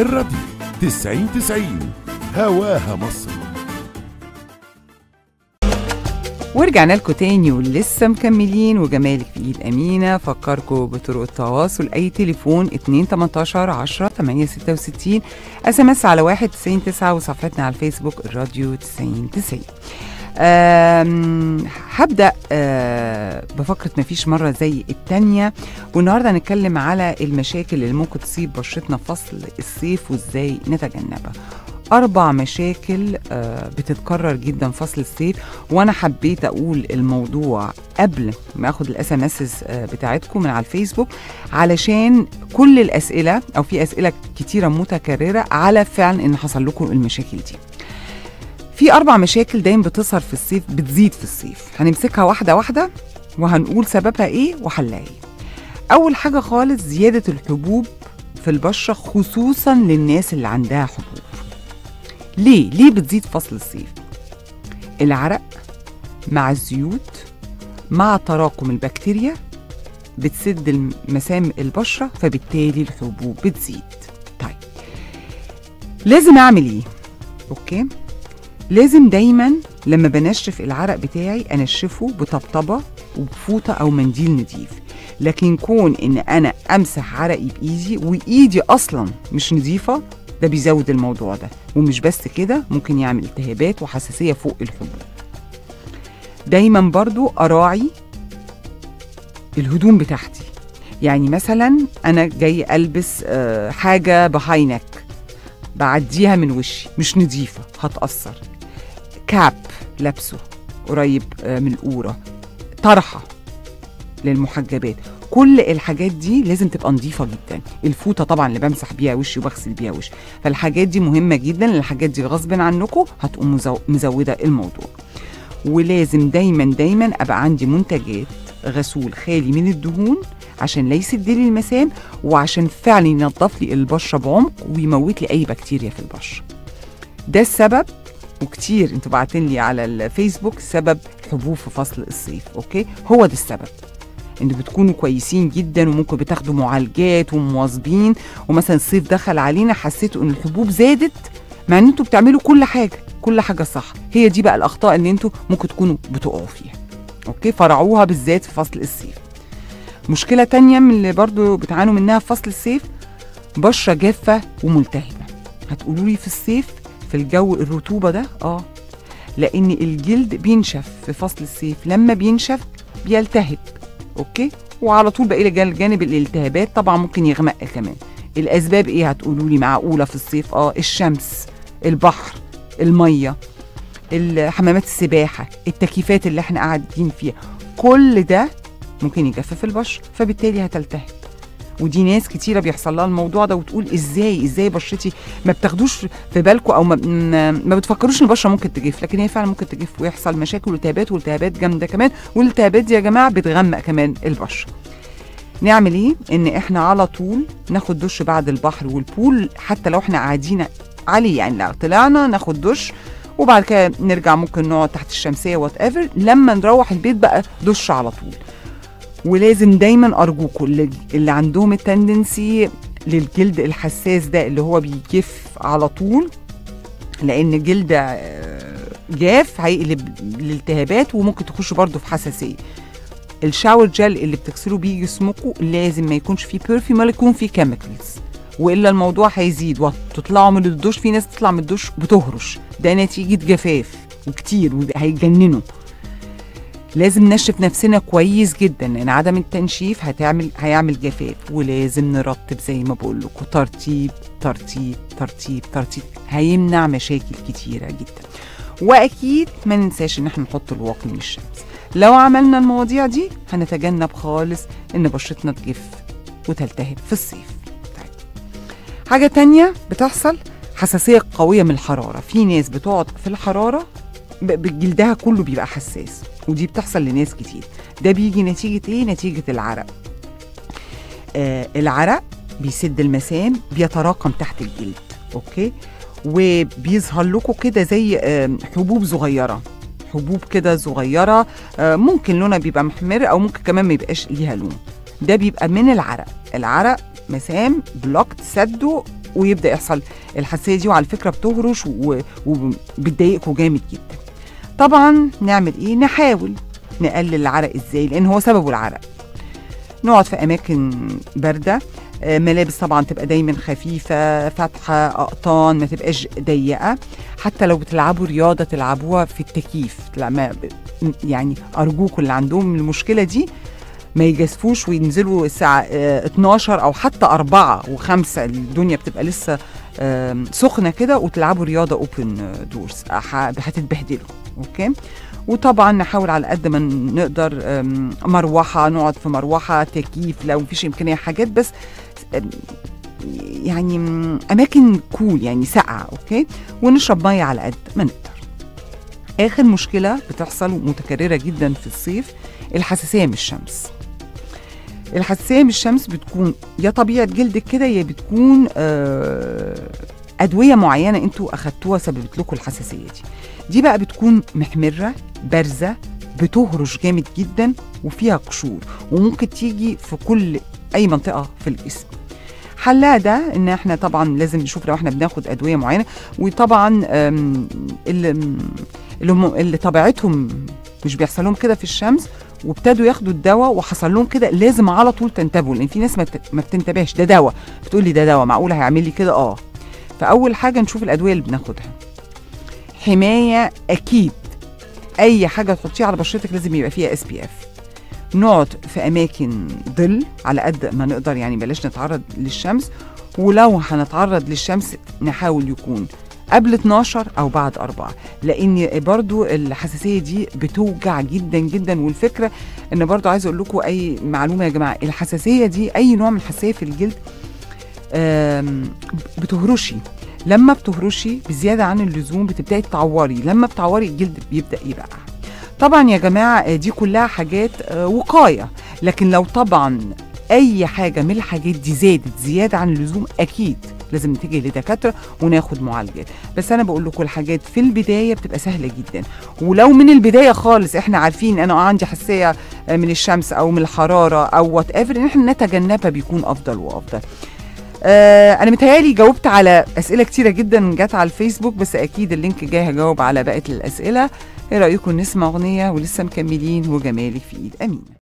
الراديو 90 90 هواها مصر ورجعنا لكم تاني ولسه مكملين وجمالك في ايد امينه فكركم بطرق التواصل اي تليفون 2 18 10 8 66 اس ام اس على 1 90 9 وصفحتنا على الفيسبوك الراديو 90 90 أم، هبدا أه بفقره مفيش مره زي التانية والنهارده هنتكلم على المشاكل اللي ممكن تصيب بشرتنا في فصل الصيف وازاي نتجنبها أربع مشاكل آه، بتتكرر جدا في فصل الصيف وأنا حبيت أقول الموضوع قبل ما أخد الأس ام بتاعتكم من على الفيسبوك علشان كل الأسئلة أو في أسئلة كتيرة متكررة على فعلا إن حصل لكم المشاكل دي في أربع مشاكل دايما بتظهر في الصيف بتزيد في الصيف هنمسكها واحدة واحدة وهنقول سببها إيه وحلها إيه أول حاجة خالص زيادة الحبوب في البشرة خصوصا للناس اللي عندها حبوب ليه؟ ليه بتزيد فصل الصيف؟ العرق مع الزيوت مع تراكم البكتيريا بتسد مسام البشرة فبالتالي الحبوب بتزيد طيب لازم أعمل إيه؟ أوكي؟ لازم دايما لما بنشف العرق بتاعي أنشفه بطبطبة وبفوطة أو منديل نضيف لكن كون إن أنا أمسح عرقي بإيدي وإيدي أصلا مش نظيفة ده بيزود الموضوع ده ومش بس كده ممكن يعمل التهابات وحساسية فوق الحبوب دايما برضو أراعي الهدوم بتاعتي يعني مثلا أنا جاي ألبس آه، حاجة بهاينك بعديها من وشي مش نظيفة هتأثر كاب لابسه قريب آه، من القورة طرحة للمحجبات كل الحاجات دي لازم تبقى نظيفة جدا الفوطة طبعا اللي بمسح بيها وشي وبغسل بيها وشي فالحاجات دي مهمة جدا لأن الحاجات دي غصب عنكم هتقوم مزو- مزودة الموضوع ولازم دايما دايما أبقى عندي منتجات غسول خالي من الدهون عشان لا يسد لي المسام وعشان فعلا ينظف لي البشرة بعمق ويموت لي أي بكتيريا في البشرة ده السبب وكتير انتوا بعتين لي على الفيسبوك سبب الحبوب في فصل الصيف اوكي هو ده السبب انتوا بتكونوا كويسين جدا وممكن بتاخدوا معالجات ومواظبين ومثلا الصيف دخل علينا حسيتوا ان الحبوب زادت مع ان انتوا بتعملوا كل حاجه كل حاجه صح هي دي بقى الاخطاء اللي انتوا ممكن تكونوا بتقعوا فيها اوكي فرعوها بالذات في فصل الصيف مشكله تانية من اللي برضو بتعانوا منها في فصل الصيف بشره جافه وملتهبه هتقولوا لي في الصيف في الجو الرطوبه ده اه لان الجلد بينشف في فصل الصيف لما بينشف بيلتهب اوكي وعلى طول بقى الى جانب الالتهابات طبعا ممكن يغمق كمان الاسباب ايه هتقولوا لي معقوله في الصيف اه الشمس البحر الميه حمامات السباحه التكييفات اللي احنا قاعدين فيها كل ده ممكن يجفف البشره فبالتالي هتلتهب ودي ناس كتيرة بيحصل لها الموضوع ده وتقول ازاي ازاي بشرتي ما بتاخدوش في بالكم او ما, ما- ما بتفكروش ان البشره ممكن تجف لكن هي فعلا ممكن تجف ويحصل مشاكل والتهابات والتهابات جامده كمان والالتهابات دي يا جماعه بتغمق كمان البشره نعمل ايه ان احنا على طول ناخد دش بعد البحر والبول حتى لو احنا قاعدين عليه يعني لو طلعنا ناخد دش وبعد كده نرجع ممكن نقعد تحت الشمسيه وات ايفر لما نروح البيت بقى دش على طول ولازم دايما ارجوكم اللي, اللي عندهم التندنسي للجلد الحساس ده اللي هو بيجف على طول لان الجلد آه، جاف هيقلب الالتهابات وممكن تخش برضه في حساسيه الشاور جل اللي بتغسلوا بيه جسمكم لازم ما يكونش فيه بيرفيوم ولا يكون فيه كيميكالز والا الموضوع هيزيد وتطلعوا من الدش في ناس تطلع من الدش بتهرش ده نتيجه جفاف وكتير وهيجننوا لازم نشف نفسنا كويس جدا لان عدم التنشيف هتعمل هيعمل جفاف ولازم نرطب زي ما بقول لكم ترطيب ترطيب ترطيب ترطيب هيمنع مشاكل كتيره جدا واكيد ما ننساش ان احنا نحط الواقي من الشمس لو عملنا المواضيع دي هنتجنب خالص ان بشرتنا تجف وتلتهب في الصيف طيب. حاجه تانية بتحصل حساسيه قويه من الحراره في ناس بتقعد في الحراره ب- ب- جلدها كله بيبقى حساس ودي بتحصل لناس كتير ده بيجي نتيجة ايه؟ نتيجة العرق آه العرق بيسد المسام بيتراكم تحت الجلد اوكي وبيظهر لكم كده زي آه حبوب صغيرة حبوب كده صغيرة آه ممكن لونها بيبقى محمر او ممكن كمان ما يبقاش ليها لون ده بيبقى من العرق العرق مسام بلوكت سده ويبدا يحصل الحساسيه دي وعلى فكره بتهرش و- وبتضايقكم جامد جدا طبعا نعمل ايه نحاول نقلل العرق ازاي لان هو سببه العرق نقعد في اماكن بارده آه، ملابس طبعا تبقى دايما خفيفه فاتحه اقطان ما تبقاش ضيقه حتى لو بتلعبوا رياضه تلعبوها في التكييف لا ما يعني ارجوكم اللي عندهم المشكله دي ما يجازفوش وينزلوا الساعة آه، 12 أو حتى 4 و5 الدنيا بتبقى لسه آم، سخنة كده وتلعبوا رياضة اوبن دورز هتتبهدلوا أوكي وطبعا نحاول على قد ما نقدر آم، مروحة نقعد في مروحة تكييف لو مفيش إمكانية حاجات بس آم، يعني م، أماكن كول يعني ساقعة أوكي ونشرب مية على قد ما نقدر آخر مشكلة بتحصل متكررة جدا في الصيف الحساسية من الشمس الحساسية من الشمس بتكون يا طبيعة جلدك كده يا بتكون آه، أدوية معينة انتوا أخدتوها سببت لكم الحساسية دي دي بقى بتكون محمرة بارزة بتهرش جامد جدا وفيها قشور وممكن تيجي في كل أي منطقة في الجسم حلها ده ان احنا طبعا لازم نشوف لو احنا بناخد ادويه معينه وطبعا آم، اللي اللي, هم- اللي طبيعتهم مش بيحصل لهم كده في الشمس وابتدوا ياخدوا الدواء وحصل لهم كده لازم على طول تنتبهوا لان في ناس ما بت- ما بتنتبهش ده دواء بتقول لي ده دواء معقول هيعمل لي كده اه فاول حاجه نشوف الادويه اللي بناخدها حمايه اكيد اي حاجه تحطيها على بشرتك لازم يبقى فيها اس بي اف نقعد في اماكن ظل على قد ما نقدر يعني بلاش نتعرض للشمس ولو هنتعرض للشمس نحاول يكون قبل 12 او بعد 4 لان برضو الحساسيه دي بتوجع جدا جدا والفكره ان برضو عايزه اقول لكم اي معلومه يا جماعه الحساسيه دي اي نوع من الحساسيه في الجلد آم، بتهرشي لما بتهرشي بزياده عن اللزوم بتبداي تعوري لما بتعوري الجلد بيبدا يبقع طبعا يا جماعه آه، دي كلها حاجات آه، وقايه لكن لو طبعا اي حاجه من الحاجات دي زادت زياده عن اللزوم اكيد لازم نتجه لدكاتره وناخد معالجات بس انا بقول لكم الحاجات في البدايه بتبقى سهله جدا ولو من البدايه خالص احنا عارفين انا عندي حساسيه آه، من الشمس او من الحراره او وات ايفر ان احنا نتجنبها بيكون افضل وافضل آه انا متهيالي جاوبت على اسئله كتيره جدا جت على الفيسبوك بس اكيد اللينك جاي هجاوب على بقيه الاسئله ايه رايكم نسمع اغنيه ولسه مكملين وجمالك في ايد امين